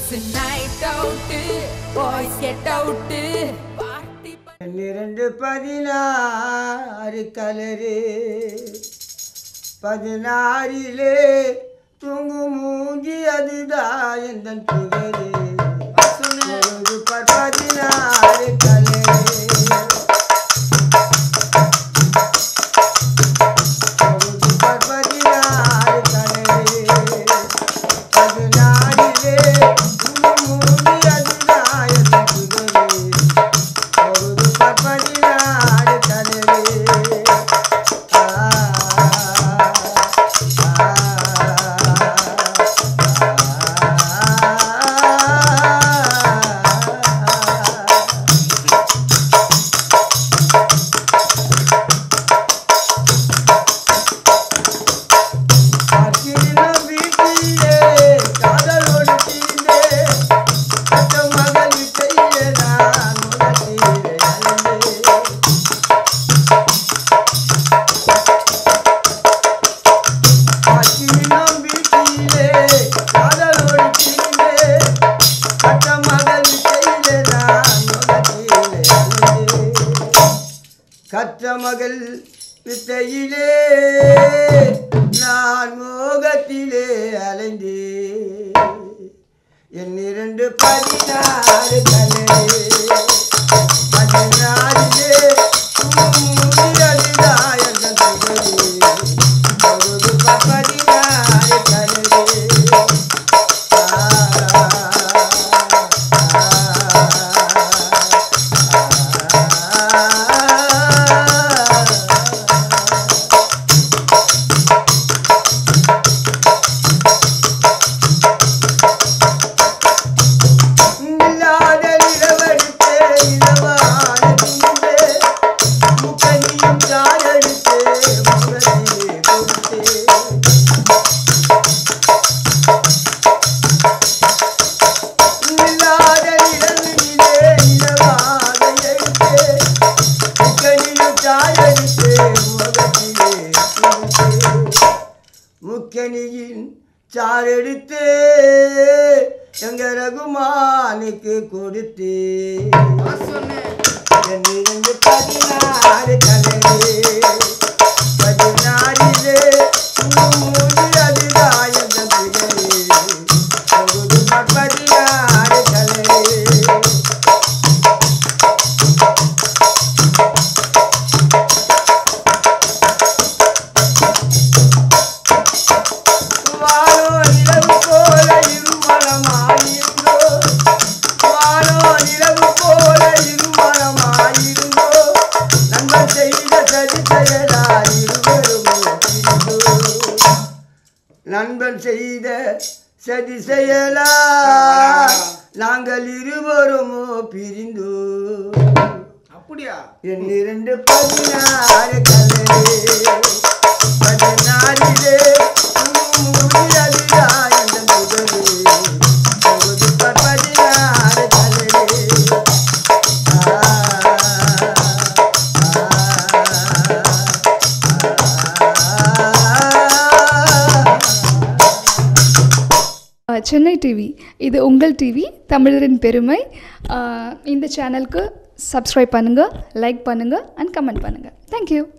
Night out boys get out party பன்னிரண்டு பதினாறு colour பதினாறிலே தூங்கும் மூஞ்சி அதுதான் எந்த புகழு பொழுது பர் பதினாறு கலரு பொழுது பர் பதினாறு கலரு பதினாறிலே தூங்கும் மூஞ்சி அதுதான் எந்த புகழு பொழுது பற்பதினாறு கலரு. ஆ, ஆ, ஆ. பார்த்திருந்தோம் வீட்டிலே காதலோடு தீர்ந்தே பெற்ற மகள் வித்தையிலே நான் உலகிலே அலைந்தேன். பார்த்திருந்தோம் வீட்டிலே காதலோடு தீர்ந்தே பெற்ற மகள் வித்தையிலே நான் உலகிலே அலைந்தேன். கற்ற மகள் வித்தையிலே நான் மோகத்திலே அலைந்தேன் என் இரண்டு பதினாறு கலரே பதினாறிலே அதுதான் என் புகழே. பொழுது பதினாறு கலரே இல்லாத நிலவெடுத்தே இளவான துண்டே முக்கனியும் தாயெடுத்தே முகத்திலே கொடுத்தே இல்லாத நிலவினிலே இளவாக எடுத்தே முக்கனியும் தாயெடுத்தே முகத்திலே கொடுத்தே முக்கணியின் சாரெடுத்து எங்க ரகுமானுக்கு கொடுத்து இரண்டு பதினாறு கலரே பதினாறிலே மூடி அதுதான் எந்த புகழே ஒரு பதினாறு கலரே வானோ நிலவு போல இருமலமாயிருந்தோ வானோ நிலவு போல இருமலமாயிருந்தோ நண்பன் செய்த சதி செயலாயிருவருமோ பிரிந்தோ நண்பன் செய்த சதி செயலா நாங்கள் இருவருமோ பிரிந்தோ அப்படியா என் இரண்டு பதினாறு கலரே பதினாறிலே முடியதிலாய் அந்த முதலே பொழுது பதினாறு கலரே அஹ், சென்னை டிவி இது உங்கள் டிவி தமிழரின் பெருமை அஹ், இந்த சேனலுக்கு சப்ஸ்கிரைப் பண்ணுங்கள் லைக் பண்ணுங்கள் அண்ட் கமெண்ட் பண்ணுங்கள் தேங்க்யூ